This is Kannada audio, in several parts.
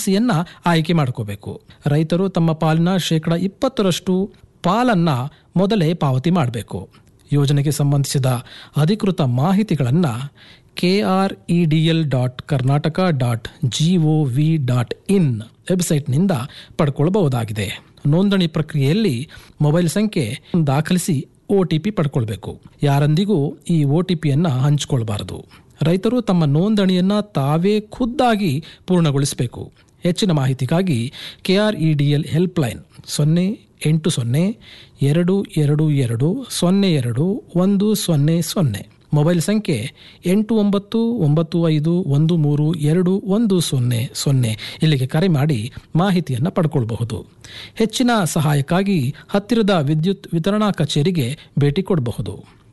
ಪಾಲಿಸಿಯನ್ನ ಆಯ್ಕೆ ಮಾಡ್ಕೋಬೇಕು ರೈತರು ತಮ್ಮ ಪಾಲಿನ ಶೇಕಡ ಇಪ್ಪತ್ತರಷ್ಟು ಪಾಲನ್ನ ಮೊದಲೇ ಪಾವತಿ ಮಾಡಬೇಕು ಯೋಜನೆಗೆ ಸಂಬಂಧಿಸಿದ ಅಧಿಕೃತ ಮಾಹಿತಿಗಳನ್ನು K R E D L dot Karnataka dot G O V dot in ವೆಬ್ಸೈಟ್ನಿಂದ ಪಡ್ಕೊಳ್ಬಹುದಾಗಿದೆ ನೋಂದಣಿ ಪ್ರಕ್ರಿಯೆಯಲ್ಲಿ ಮೊಬೈಲ್ ಸಂಖ್ಯೆ ದಾಖಲಿಸಿ ಒ ಟಿ ಪಿ ಪಡ್ಕೊಳ್ಬೇಕು ಯಾರೊಂದಿಗೂ ಈ ಒ ಟಿ ಪಿಯನ್ನು ಹಂಚಿಕೊಳ್ಬಾರದು ರೈತರು ತಮ್ಮ ನೋಂದಣಿಯನ್ನ ತಾವೇ ಖುದ್ದಾಗಿ ಪೂರ್ಣಗೊಳಿಸಬೇಕು ಹೆಚ್ಚಿನ ಮಾಹಿತಿಗಾಗಿ ಕೆಆರ್ಇಡಿಎಲ್ ಹೆಲ್ಪ್ಲೈನ್ ಸೊನ್ನೆ ಎಂಟು ಸೊನ್ನೆ ಎರಡು ಎರಡು ಎರಡು ಸೊನ್ನೆ ಎರಡು ಒಂದು ಸೊನ್ನೆ ಸೊನ್ನೆ ಮೊಬೈಲ್ ಸಂಖ್ಯೆ ಎಂಟು ಒಂಬತ್ತು ಒಂಬತ್ತು ಐದು ಒಂದು ಮೂರು ಎರಡು ಒಂದು ಸೊನ್ನೆ ಸೊನ್ನೆ ಇಲ್ಲಿಗೆ ಕರೆ ಮಾಡಿ ಮಾಹಿತಿಯನ್ನು ಪಡ್ಕೊಳ್ಬಹುದು ಹೆಚ್ಚಿನ ಸಹಾಯಕ್ಕಾಗಿ ಹತ್ತಿರದ ವಿದ್ಯುತ್ ವಿತರಣಾ ಕಚೇರಿಗೆ ಭೇಟಿ ಕೊಡಬಹುದು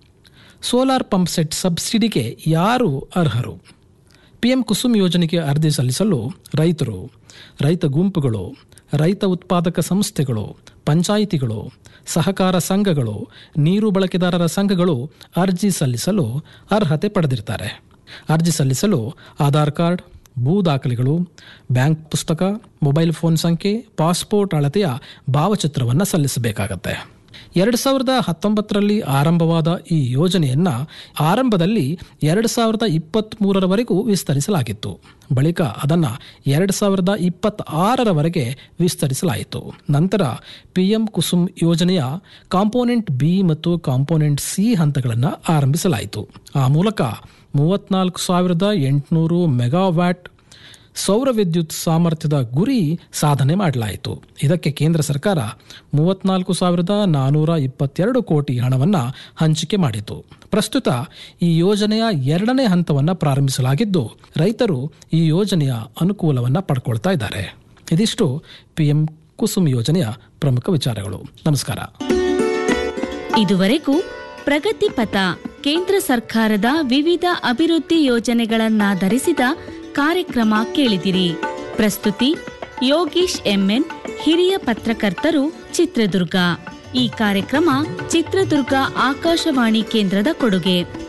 ಸೋಲಾರ್ ಪಂಪ್ ಸೆಟ್ ಸಬ್ಸಿಡಿಗೆ ಯಾರು ಅರ್ಹರು ಪಿಎಂ ಕುಸುಮ್ ಯೋಜನೆಗೆ ಅರ್ಜಿ ಸಲ್ಲಿಸಲು ರೈತರು ರೈತ ಗುಂಪುಗಳು ರೈತ ಉತ್ಪಾದಕ ಸಂಸ್ಥೆಗಳು ಪಂಚಾಯಿತಿಗಳು ಸಹಕಾರ ಸಂಘಗಳು ನೀರು ಬಳಕೆದಾರರ ಸಂಘಗಳು ಅರ್ಜಿ ಸಲ್ಲಿಸಲು ಅರ್ಹತೆ ಪಡೆದಿರ್ತಾರೆ ಅರ್ಜಿ ಸಲ್ಲಿಸಲು ಆಧಾರ್ ಕಾರ್ಡ್ ಭೂ ದಾಖಲೆಗಳು ಬ್ಯಾಂಕ್ ಪುಸ್ತಕ ಮೊಬೈಲ್ ಫೋನ್ ಸಂಖ್ಯೆ ಪಾಸ್ಪೋರ್ಟ್ ಅಳತೆಯ ಭಾವಚಿತ್ರವನ್ನು ಸಲ್ಲಿಸಬೇಕಾಗತ್ತೆ ಎರಡು ಸಾವಿರದ ಹತ್ತೊಂಬತ್ತರಲ್ಲಿ ಆರಂಭವಾದ ಈ ಯೋಜನೆಯನ್ನ ಆರಂಭದಲ್ಲಿ ಎರಡು ಸಾವಿರದ ಇಪ್ಪತ್ತ್ ಮೂರರವರೆಗೂ ವಿಸ್ತರಿಸಲಾಗಿತ್ತು ಬಳಿಕ ಅದನ್ನು ಎರಡು ಸಾವಿರದ ಇಪ್ಪತ್ತಾರರವರೆಗೆ ವಿಸ್ತರಿಸಲಾಯಿತು ನಂತರ ಪಿಎಂ ಕುಸುಮ್ ಯೋಜನೆಯ ಕಾಂಪೋನೆಂಟ್ ಬಿ ಮತ್ತು ಕಾಂಪೋನೆಂಟ್ ಸಿ ಹಂತಗಳನ್ನು ಆರಂಭಿಸಲಾಯಿತು ಆ ಮೂಲಕ ಮೂವತ್ನಾಲ್ಕು ಸಾವಿರದ ಎಂಟುನೂರು ಮೆಗಾವ್ಯಾಟ್ ಸೌರ ವಿದ್ಯುತ್ ಸಾಮರ್ಥ್ಯದ ಗುರಿ ಸಾಧನೆ ಮಾಡಲಾಯಿತು ಇದಕ್ಕೆ ಕೇಂದ್ರ ಸರ್ಕಾರ ಮೂವತ್ನಾಲ್ಕು ಸಾವಿರದ ನಾನೂರ ಇಪ್ಪತ್ತೆರಡು ಕೋಟಿ ಹಣವನ್ನು ಹಂಚಿಕೆ ಮಾಡಿತು ಪ್ರಸ್ತುತ ಈ ಯೋಜನೆಯ ಎರಡನೇ ಹಂತವನ್ನು ಪ್ರಾರಂಭಿಸಲಾಗಿದ್ದು ರೈತರು ಈ ಯೋಜನೆಯ ಅನುಕೂಲವನ್ನು ಪಡ್ಕೊಳ್ತಾ ಇದ್ದಾರೆ ಇದಿಷ್ಟು ಪಿಎಂ ಕುಸುಮ್ ಯೋಜನೆಯ ಪ್ರಮುಖ ವಿಚಾರಗಳು ನಮಸ್ಕಾರ ಇದುವರೆಗೂ ಪ್ರಗತಿ ಪಥ ಕೇಂದ್ರ ಸರ್ಕಾರದ ವಿವಿಧ ಅಭಿವೃದ್ಧಿ ಯೋಜನೆಗಳನ್ನಾಧರಿಸಿದ ಕಾರ್ಯಕ್ರಮ ಕೇಳಿದಿರಿ ಪ್ರಸ್ತುತಿ ಯೋಗೀಶ್ ಎಂಎನ್ ಹಿರಿಯ ಪತ್ರಕರ್ತರು ಚಿತ್ರದುರ್ಗ ಈ ಕಾರ್ಯಕ್ರಮ ಚಿತ್ರದುರ್ಗ ಆಕಾಶವಾಣಿ ಕೇಂದ್ರದ ಕೊಡುಗೆ